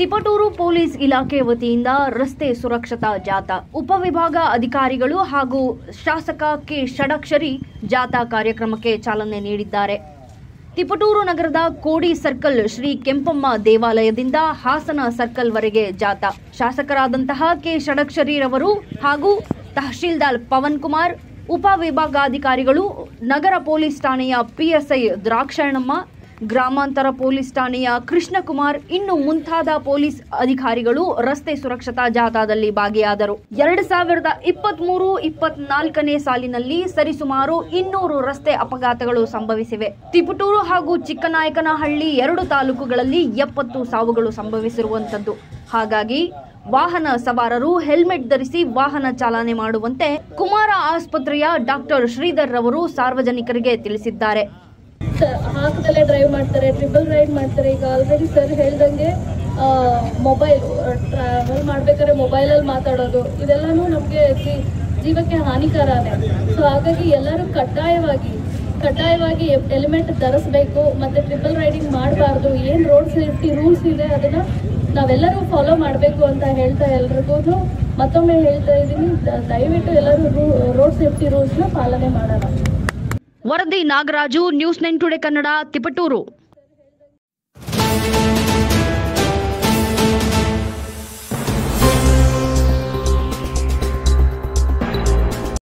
Tiptur police ಇಲಾಖೆ ವತಿಯಿಂದ ರಸ್ತೆ ಸುರಕ್ಷತಾ ಜಾಥಾ ಉಪವಿಭಾಗ ಅಧಿಕಾರಿಗಳು ಹಾಗೂ ಶಾಸಕ ಕೆ ಷಡಕ್ಷರಿ ಜಾಥಾ ಕಾರ್ಯಕ್ರಮಕ್ಕೆ ಚಾಲನೆ ನೀಡಿದ್ದಾರೆ ತಿಪಟೂರು ನಗರದ ಕೋಡಿ ಸರ್ಕಲ್ ಶ್ರೀ ಕೆಂಪಮ್ಮ ದೇವಾಲಯದಿಂದ ಹಾಸನ ಸರ್ಕಲ್ ವರೆಗೆ ಜಾಥಾ ಶಾಸಕರಾದಂತಹ ಕೆ ಷಡಕ್ಷರಿರವರು ಹಾಗೂ ತಹಶೀಲ್ದಾರ್ ಪವನ್ ಕುಮಾರ್ ಉಪವಿಭಾಗಾಧಿಕಾರಿಗಳು ನಗರ ಪೊಲೀಸ್ ಠಾಣೆಯ ಪಿಎಸ್ಐ ದ್ರಾಕ್ಷಾಯಣಮ್ಮ ಗ್ರಾಮಾಂತರ ಪೊಲೀಸ್ ಠಾಣೆಯ ಕೃಷ್ಣಕುಮಾರ್ ಇನ್ನು ಮುಂತಾದ ಪೊಲೀಸ್ ಅಧಿಕಾರಿಗಳು ರಸ್ತೆ ಸುರಕ್ಷತಾ ಜಾಥಾದಲ್ಲಿ ಭಾಗಿಯಾದರು ಎರಡು ಸಾವಿರದ ಇಪ್ಪತ್ಮೂರು ಇಪ್ಪತ್ನಾಲ್ಕನೇ ಸಾಲಿನಲ್ಲಿ ಸರಿಸುಮಾರು ಇನ್ನೂರು ರಸ್ತೆ ಅಪಘಾತಗಳು ಸಂಭವಿಸಿವೆ ತಿಪಟೂರು ಹಾಗೂ ಚಿಕ್ಕನಾಯಕನಹಳ್ಳಿ ಎರಡು ತಾಲೂಕುಗಳಲ್ಲಿ ಎಪ್ಪತ್ತು ಸಾವುಗಳು ಸಂಭವಿಸಿರುವಂತದ್ದು ಹಾಗಾಗಿ ವಾಹನ ಸವಾರರು ಹೆಲ್ಮೆಟ್ ಧರಿಸಿ ವಾಹನ ಚಾಲನೆ ಮಾಡುವಂತೆ ಕುಮಾರ ಆಸ್ಪತ್ರೆಯ ಡಾಕ್ಟರ್ ಶ್ರೀಧರ್ ರವರು ಸಾರ್ವಜನಿಕರಿಗೆ ತಿಳಿಸಿದ್ದಾರೆ ಹಾಕದಲ್ಲೇ ಡ್ರೈವ್ ಮಾಡ್ತಾರೆ ಟ್ರಿಬಲ್ ರೈಡ್ ಮಾಡ್ತಾರೆ ಈಗ ಆಲ್ರೆಡಿ ಸರ್ ಹೇಳ್ದಂಗೆ ಮೊಬೈಲ್ ಟ್ರಾವೆಲ್ ಮಾಡ್ಬೇಕಾದ್ರೆ ಮೊಬೈಲಲ್ಲಿ ಮಾತಾಡೋದು ಇದೆಲ್ಲನೂ ನಮಗೆ ಜೀವಕ್ಕೆ ಹಾನಿಕರನೇ ಸೊ ಹಾಗಾಗಿ ಎಲ್ಲರೂ ಕಡ್ಡಾಯವಾಗಿ ಕಡ್ಡಾಯವಾಗಿ ಹೆಲ್ಮೆಟ್ ಧರಿಸ್ಬೇಕು ಮತ್ತು ಟ್ರಿಬಲ್ ರೈಡಿಂಗ್ ಮಾಡಬಾರ್ದು ಏನು ರೋಡ್ ಸೇಫ್ಟಿ ರೂಲ್ಸ್ ಇದೆ ಅದನ್ನು ನಾವೆಲ್ಲರೂ ಫಾಲೋ ಮಾಡಬೇಕು ಅಂತ ಹೇಳ್ತಾ ಎಲ್ರಿಗೂ ಮತ್ತೊಮ್ಮೆ ಹೇಳ್ತಾ ಇದ್ದೀನಿ ದ- ದಯವಿಟ್ಟು ಎಲ್ಲರೂ ರೋಡ್ ಸೇಫ್ಟಿ ರೂಲ್ಸ್ನ ಪಾಲನೆ ಮಾಡೋಣ ವರದಿ Nagaraju news nine today Kannada Tiptur